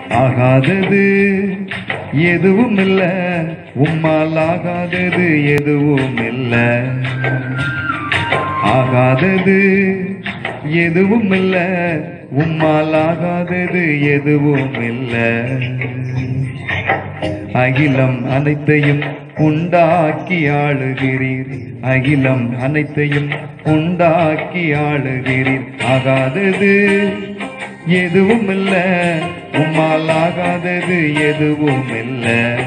ஆகாதது எதுவும் இல்ல உம்மால் ஆகாதது எதுவும் இல்ல ஆகாதது எதுவும் இல்ல உம்மால் ஆகாதது எதுவும் இல்ல அகிலம் அனைத்தையும் உண்டாக்கி ஆளுகிறீர் அகிலம் அனைத்தையும் உண்டாக்கி ஆளுகிறீர் ஆகாதது எதுவும் இல்ல உம்மால் ஆகாதது எதுவும் இல்ல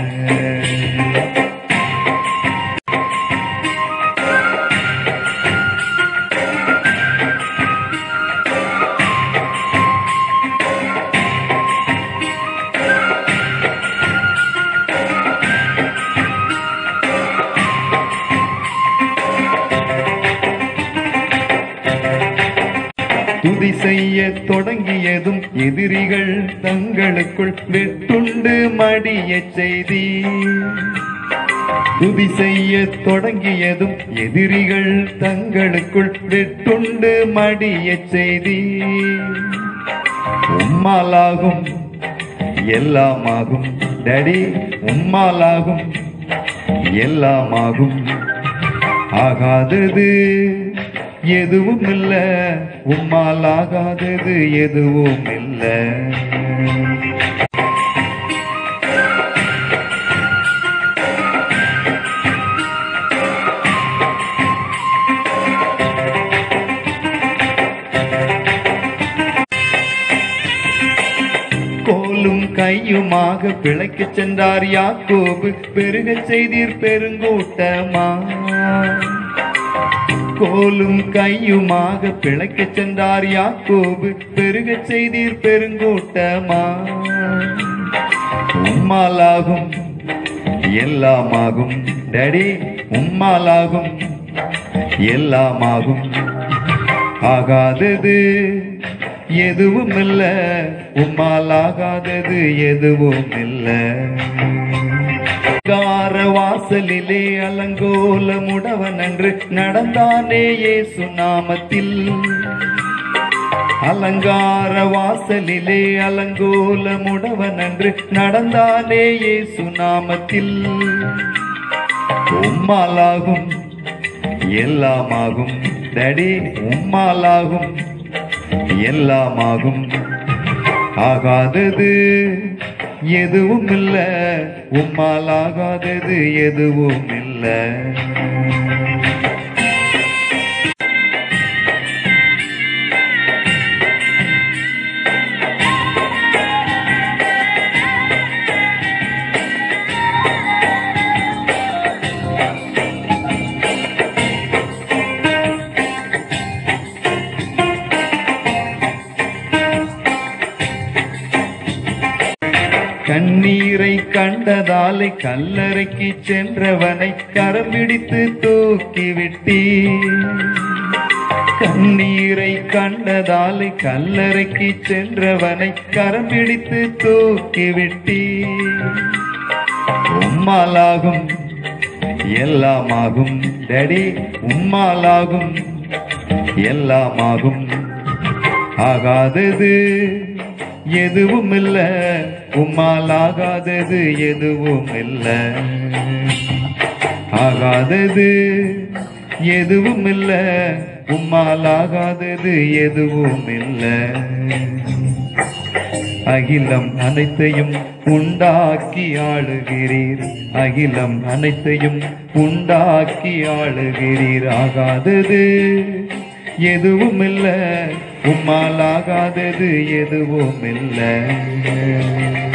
துதி செய்ய தொடங்கியதும் எதிரிகள் தங்களுக்குள் வெட்டுண்டு மடியச் செய்தி துதி செய்ய தொடங்கியதும் எதிரிகள் தங்களுக்குள் வெட்டுண்டு மடியச் செய்தி உம்மாலாகும் எல்லாமாகும் டடி உம்மாலாகும் எல்லாமாகும் ஆகாதது எதுவும் இல்ல உம்மால் ஆகாதது எதுவும் இல்ல கோலும் கையுமாக பிழைக்கச் சென்றார் யாக்கோபு பெருகச் செய்தீர் பெருங்கூட்டமா கோலும் கையுமாக பிழைக்கச் சென்றார் யாக்கோபு பெருகச் செய்தீர் பெருங்கூட்டமா உம்மாலாகும் எல்லாமாகும் டடி உம்மாலாகும் எல்லாமாகும் ஆகாதது எதுவும் இல்ல உம்மால் ஆகாதது எதுவும் இல்ல கார வாசலிலே அலங்கோல முடவன் அன்று நடந்தானே இயேசு நாமத்தில் அலங்கார வாசலிலே அலங்கோல முடவன் அன்று நடந்தானே இயேசு நாமத்தில் உம்மாலாகும் எல்லாமாகும் டடி உம்மாலாகும் எல்லாமாகும் ஆகாதது எதுவும் இல்ல உம்மால் ஆகாதது எதுவும் இல்ல கண்ணீரை கண்டதாலை கல்லறைக்கு சென்றவனை கரம் பிடித்து தூக்கி விட்டீ கண்ணீரை கண்டதாலை கல்லறைக்கு சென்றவனை கரம் பிடித்து தூக்கி விட்டீ உம்மாலாகும் எல்லாமாகும் டடி உம்மாலாகும் எல்லாமாகும் ஆகாதது எதுவும் இல்ல உம்மால் ஆகாதது எதுவும் இல்ல ஆகாதது எதுவும் இல்ல உம்மால் ஆகாதது எதுவும் இல்ல அகிலம் அனைத்தையும் உண்டாக்கி ஆளுகிறீர் அகிலம் அனைத்தையும் உண்டாக்கி ஆளுகிறீர் ஆகாதது எதுவும் இல்ல உம்மால் ஆகாதது எதுவும் இல்லை